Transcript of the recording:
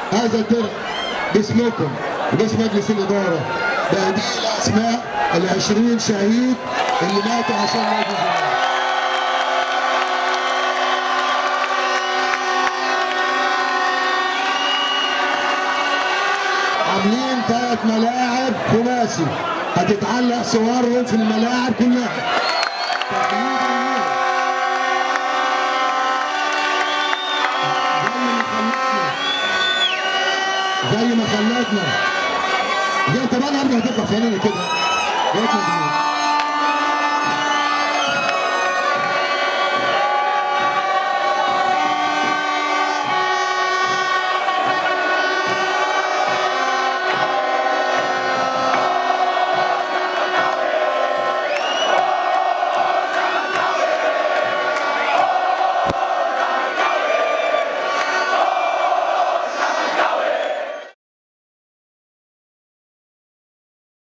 هذا الدرع باسمكم وباسم مجلس الاداره بهديه الاسماء ال 20 شهيد اللي ماتوا عشان نادي الزمالك عاملين ثلاث ملاعب خماسي هتتعلق صورهم في الملاعب كلها تقريباً زي ما خلتنا زي ما خلتنا زي طب انا قبل ما تطلع فناني كده جات لي